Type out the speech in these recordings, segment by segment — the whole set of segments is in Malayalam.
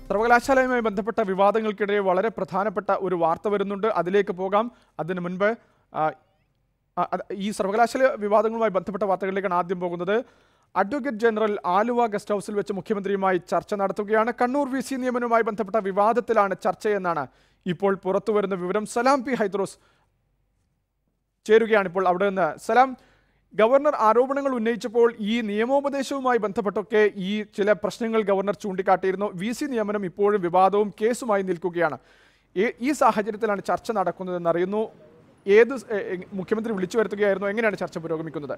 സർവകലാശാലയുമായി ബന്ധപ്പെട്ട വിവാദങ്ങൾക്കിടെ വളരെ പ്രധാനപ്പെട്ട ഒരു വാർത്ത വരുന്നുണ്ട് അതിലേക്ക് പോകാം അതിനു മുൻപ് ആ, ആ, അത് ഈ സർവകലാശാല വിവാദങ്ങളുമായി ബന്ധപ്പെട്ട വാർത്തകളിലേക്കാണ് ആദ്യം പോകുന്നത് അഡ്വക്കേറ്റ് ജനറൽ ആലുവ ഗസ്റ്റ് ഹൗസിൽ വെച്ച് മുഖ്യമന്ത്രിയുമായി ചർച്ച നടത്തുകയാണ് കണ്ണൂർ വി സി നിയമനവുമായി ബന്ധപ്പെട്ട വിവാദത്തിലാണ് ചർച്ചയെന്നാണ് ഇപ്പോൾ പുറത്തു വരുന്ന വിവരം സലാം പി ഹൈദ്രോസ് ചേരുകയാണ് ഇപ്പോൾ അവിടെ നിന്ന് സലാം ഗവർണർ ആരോപണങ്ങൾ ഉന്നയിച്ചപ്പോൾ ഈ നിയമോപദേശവുമായി ബന്ധപ്പെട്ടൊക്കെ ഈ ചില പ്രശ്നങ്ങൾ ഗവർണർ ചൂണ്ടിക്കാട്ടിയിരുന്നു വി സി നിയമനം ഇപ്പോഴും വിവാദവും കേസുമായി നിൽക്കുകയാണ് ഈ- ഈ സാഹചര്യത്തിലാണ് ചർച്ച നടക്കുന്നതെന്ന് അറിയുന്നു ഏത് സ്- എ- എ- മുഖ്യമന്ത്രി വിളിച്ചു വരുത്തുകയായിരുന്നു എങ്ങനെയാണ് ചർച്ച പുരോഗമിക്കുന്നത്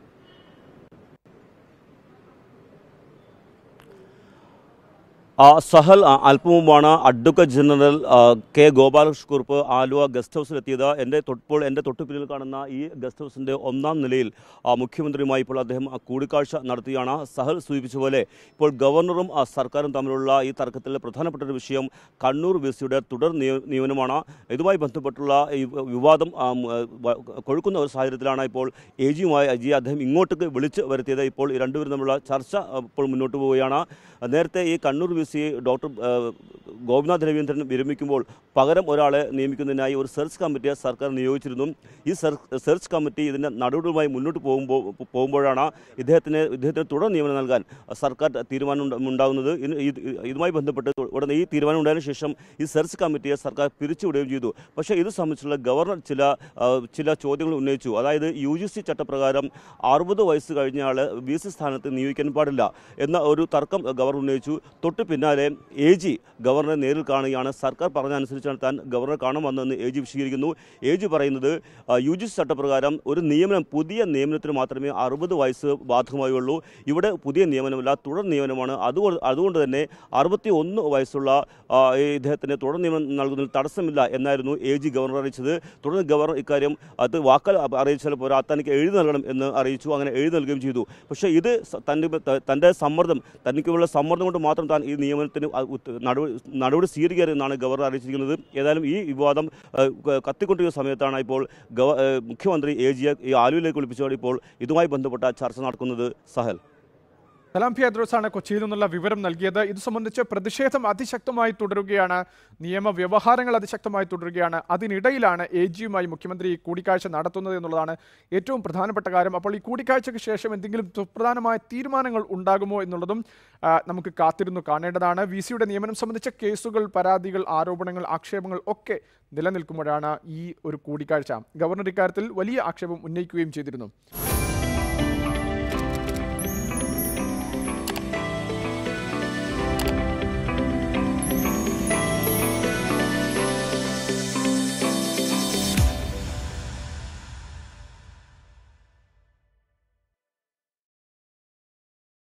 ആ, സഹൽ ആ, അല്പം മുമ്പാണ് അഡ്വക്കേറ്റ് ജനറൽ ആ, കെ ഗോപാലകൃഷ്ണക്കുറുപ്പ് ആലുവ ഗസ്റ്റ് ഹൗസിലെത്തിയത് എൻ്റെ തൊട്ടിപ്പോൾ എൻ്റെ തൊട്ടുപിന്നിൽ കാണുന്ന ഈ ഗസ്റ്റ് ഹൗസിൻ്റെ ഒന്നാം നിലയിൽ ആ, മുഖ്യമന്ത്രിയുമായി ഇപ്പോൾ അദ്ദേഹം ആ, കൂടിക്കാഴ്ച നടത്തുകയാണ് സഹൽ സൂചിപ്പിച്ച പോലെ ഇപ്പോൾ ഗവർണറും ആ, സർക്കാരും തമ്മിലുള്ള ഈ തർക്കത്തിൽ പ്രധാനപ്പെട്ട ഒരു വിഷയം കണ്ണൂർ വി സിയുടെ തുടർ നിയ- നിയമനമാണ് ഇതുമായി ബന്ധപ്പെട്ടുള്ള ഈ വിവാദം ആ, ഉം, ആ, വ- കൊഴുക്കുന്ന ഒരു സാഹചര്യത്തിലാണ് ഇപ്പോൾ എ ജിയുമായി അജി അദ്ദേഹം ഇങ്ങോട്ടേക്ക് വിളിച്ച് വരുത്തിയത് ഇപ്പോൾ ഈ രണ്ടുപേരും തമ്മിലുള്ള ചർച്ച ആ, ഇപ്പോൾ മുന്നോട്ട് പോവുകയാണ് നേരത്തെ ഈ കണ്ണൂർ വി സി ഡോക്ടർ ആ, ഗോപിനാഥ് രവീന്ദ്രൻ വിരമിക്കുമ്പോൾ പകരം ഒരാളെ നിയമിക്കുന്നതിനായി ഒരു സെർച്ച് കമ്മിറ്റിയെ സർക്കാർ നിയോഗിച്ചിരുന്നു ഈ സെർ- സെർച്ച് കമ്മിറ്റി ഇതിൻ്റെ നടപടികളുമായി മുന്നോട്ട് പോകുമ്പോൾ പോകുമ്പോഴാണ് ഇദ്ദേഹത്തിന് ഇദ്ദേഹത്തിന് തുടർ നിയമനം നൽകാൻ സർക്കാർ തീരുമാനം ഉണ്ട- ഉണ്ടാകുന്നത് ഇന് ഇത് ഇതുമായി ബന്ധപ്പെട്ട് ഉടനെ ഈ തീരുമാനം ഉണ്ടായതിനു ശേഷം ഈ സെർച്ച് കമ്മിറ്റിയെ സർക്കാർ പിരിച്ചുവിടുകയും ചെയ്തു പക്ഷേ ഇത് സംബന്ധിച്ചുള്ള ഗവർണർ ചില ആ, ചില ചോദ്യങ്ങൾ ഉന്നയിച്ചു അതായത് യു ജി സി ചട്ടപ്രകാരം അറുപത് വയസ്സ് കഴിഞ്ഞ ആൾ വി സി സ്ഥാനത്ത് നിയോഗിക്കാൻ പാടില്ല എന്ന ഒരു തർക്കം ഗവർണർ ഉന്നയിച്ചു തൊട്ട് പിന്നാലെ എ ജി ഗവർണറെ നേരിൽ കാണുകയാണ് സർക്കാർ പറഞ്ഞ അനുസരിച്ചാണ് താൻ ഗവർണറെ കാണാൻ വന്നതെന്ന് എ ജി വിശദീകരിക്കുന്നു എ ജി പറയുന്നത് യു ജി സി ചട്ടപ്രകാരം ഒരു നിയമനം പുതിയ നിയമനത്തിന് മാത്രമേ അറുപത് വയസ്സ് ബാധകമായുള്ളൂ ഇവിടെ പുതിയ നിയമനമല്ല തുടർ നിയമനമാണ് അതുകൊണ്ട് അതുകൊണ്ട് തന്നെ അറുപത്തി ഒന്ന് വയസ്സുള്ള ആ, ഈ ഇദ്ദേഹത്തിന് തുടർ നിയമനം നൽകുന്നതിൽ തടസ്സമില്ല എന്നായിരുന്നു എ ജി ഗവർണർ അറിയിച്ചത് തുടർന്ന് ഗവർണർ ഇക്കാര്യം അത് വാക്കാൽ അറിയിച്ചാൽ പോരാ തനിക്ക് എഴുതി നൽകണം എന്ന് അറിയിച്ചു അങ്ങനെ എഴുതി നൽകുകയും ചെയ്തു പക്ഷേ ഇത് സ- തൻ്റെ ത- തൻ്റെ സമ്മർദ്ദം തനിക്കുള്ള സമ്മർദ്ദം കൊണ്ട് മാത്രം താൻ ഈ നിയമനത്തിന് അ- ഉത്ത- നടപടി നടപടി സ്വീകരിക്കരുതെന്നാണ് ഗവർണർ അറിയിച്ചിരിക്കുന്നത് ഏതായാലും ഈ വിവാദം ആ, ക- കത്തിക്കൊണ്ടിരിക്കുന്ന സമയത്താണ് ഇപ്പോൾ ഗവ ആ, മുഖ്യമന്ത്രി എ ജിയെ ഈ ആലുവിലേക്ക് വിളിപ്പിച്ചതോടെ ഇപ്പോൾ ഇതുമായി ബന്ധപ്പെട്ട ചർച്ച നടക്കുന്നത് സഹൽ സലാം പി ഹൈദ്രോസ് ആണ് കൊച്ചിയിൽ നിന്നുള്ള വിവരം നൽകിയത് ഇത് സംബന്ധിച്ച് പ്രതിഷേധം അതിശക്തമായി തുടരുകയാണ് നിയമവ്യവഹാരങ്ങൾ അതിശക്തമായി തുടരുകയാണ് അതിനിടയിലാണ് എ ജിയുമായി മുഖ്യമന്ത്രി ഈ കൂടിക്കാഴ്ച നടത്തുന്നത് എന്നുള്ളതാണ് ഏറ്റവും പ്രധാനപ്പെട്ട കാര്യം അപ്പോൾ ഈ കൂടിക്കാഴ്ചയ്ക്ക് ശേഷം എന്തെങ്കിലും സുപ്രധാനമായ തീരുമാനങ്ങൾ ഉണ്ടാകുമോ എന്നുള്ളതും ആ, നമുക്ക് കാത്തിരുന്നു കാണേണ്ടതാണ് വി സിയുടെ നിയമനം സംബന്ധിച്ച കേസുകൾ പരാതികൾ ആരോപണങ്ങൾ ആക്ഷേപങ്ങൾ ഒക്കെ നിലനിൽക്കുമ്പോഴാണ് ഈ ഒരു കൂടിക്കാഴ്ച ഗവർണർ ഇക്കാര്യത്തിൽ വലിയ ആക്ഷേപം ഉന്നയിക്കുകയും ചെയ്തിരുന്നു